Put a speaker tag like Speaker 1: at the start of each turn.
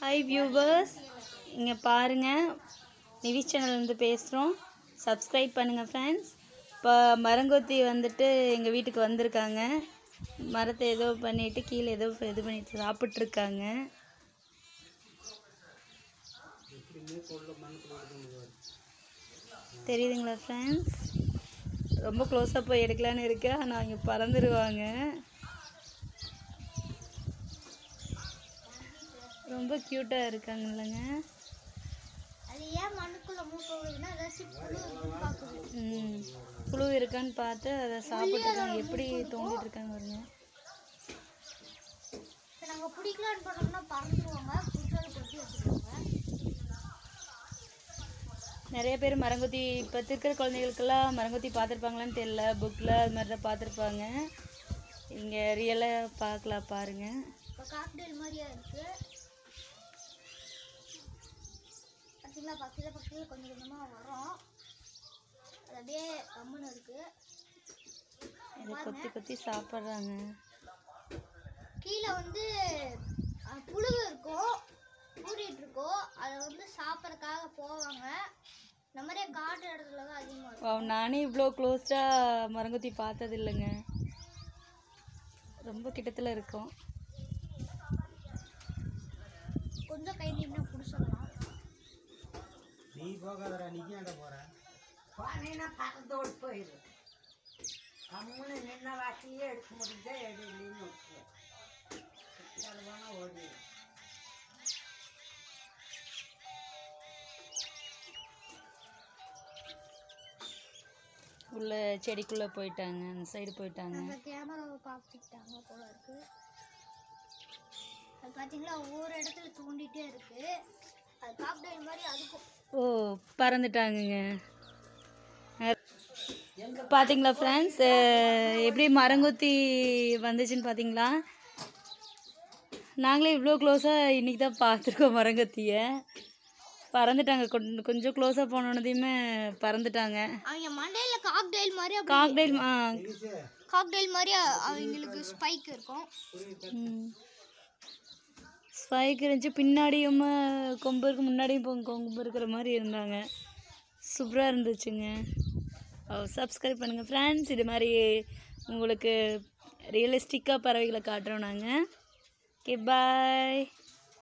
Speaker 1: hi viewers இங்கே பாருங்கள் நிவிஸ் சேனல்லேருந்து பேசுகிறோம் சப்ஸ்கிரைப் பண்ணுங்கள் ஃப்ரெண்ட்ஸ் இப்போ மரங்கொத்தி வந்துட்டு எங்கள் வீட்டுக்கு வந்திருக்காங்க மரத்தை ஏதோ பண்ணிட்டு கீழே ஏதோ இது பண்ணிட்டு சாப்பிட்ருக்காங்க தெரியுதுங்களா ஃப்ரெண்ட்ஸ் ரொம்ப க்ளோஸாக போய் எடுக்கலான்னு இருக்கேன் ஆனால் அவங்க பறந்துடுவாங்க ரொம்ப க்யூட்டாக இருக்காங்க இல்லைங்க
Speaker 2: அது ஏன் மண்ணுக்குள்ள மூக்க விடுதுன்னா ஏதாச்சும் புழு இருக்குன்னு பார்க்குது
Speaker 1: ம் புழு இருக்கான்னு பார்த்து அதை சாப்பிட்ருக்காங்க எப்படி தோண்டிட்டு இருக்காங்க பாருங்க
Speaker 2: இப்போ நாங்கள் பிடிக்கலான்னு பண்ணோம்னா பறந்துருவாங்க பிடிச்சாலும் கொட்டி வச்சுருவாங்க
Speaker 1: நிறைய பேர் மரங்கொத்தி இப்போ இருக்கிற குழந்தைகளுக்கெல்லாம் மரங்கொத்தி பார்த்துருப்பாங்களான்னு தெரியல புக்கில் அது மாதிரி தான் பார்த்துருப்பாங்க இங்கே ரியலாக பார்க்கலாம் பாருங்கள்
Speaker 2: இப்போ காக்டெயில் மாதிரியா இருக்கு பார்த்தீங்களா பக்கத்தில் பக்கத்தில் கொஞ்சம் கொஞ்சமாக வரும் அது அப்படியே கம்முன்னு இருக்கு
Speaker 1: இதை கொத்தி கொத்தி சாப்பிட்றாங்க
Speaker 2: கீழே வந்து அஹ், புழு இருக்கும் கூட்டிகிட்டு இருக்கோம் அதை வந்து சாப்பிட்றதுக்காக போவாங்க இந்த மாதிரியே காட்டு இடத்துல தான் அதிகமாக இருக்கும்
Speaker 1: அவன் நானே இவ்வளோ க்ளோஸ்டாக மரங்கொத்தி பார்த்தது இல்லைங்க ரொம்ப கிட்டத்தில் இருக்கும்
Speaker 2: கொஞ்சம் கை நீட்டினா பிடிச்சிடலாம்
Speaker 3: நீ போகாதடா நீ ஏன்டா போற
Speaker 4: போனேன்னா பறந்தோடு போயிடும் கம்முன்னு நின்ன வாட்டியே எடுக்க முடிஞ்சா எடுக்கலின்னு விட்டுருவேன் போனால் ஓடிடும்
Speaker 1: உள்ள செடிக்குள்ளே போயிட்டாங்க அந்த சைடு போயிட்டாங்க
Speaker 2: அந்த கேமராவை பார்த்துக்கிட்டாங்க போல இருக்கு அது பார்த்தீங்களா ஒவ்வொரு இடத்துல தூண்டிகிட்டே இருக்கு அது காக்டெயில் மாதிரி அதுக்கும்
Speaker 1: ஓ பறந்துட்டாங்கங்க பார்த்தீங்களா ஃப்ரெண்ட்ஸ் எப்படி மரங்கொத்தி வந்துச்சுன்னு பார்த்தீங்களா நாங்களே இவ்வளோ க்ளோஸாக இன்றைக்கி தான் பார்த்துருக்கோம் மரங்கொத்தியை பறந்துட்டாங்க கொஞ்ச- கொஞ்சம் க்ளோஸாக போனோன்னதையுமே பறந்துட்டாங்க
Speaker 2: அவங்க மண்டையில் காக்டெயில் மாதிரி
Speaker 1: காக்டைல் ஆ
Speaker 2: காக்டெயில் மாதிரி அவங்களுக்கு ஸ்பைக் இருக்கும்
Speaker 1: ஸ்பைக் இருந்துச்சு பின்னாடியும் கொம்பு இருக்கு முன்னாடியும் பொ- கொம்பு இருக்கிற மாதிரி இருந்தாங்க சூப்பராக இருந்துச்சுங்க சப்ஸ்கிரைப் பண்ணுங்கள் ஃப்ரெண்ட்ஸ் இது மாதிரி உங்களுக்கு ரியலிஸ்டிக்காக பறவைகளை காட்டுறோம் நாங்கள் ஓகே பாய்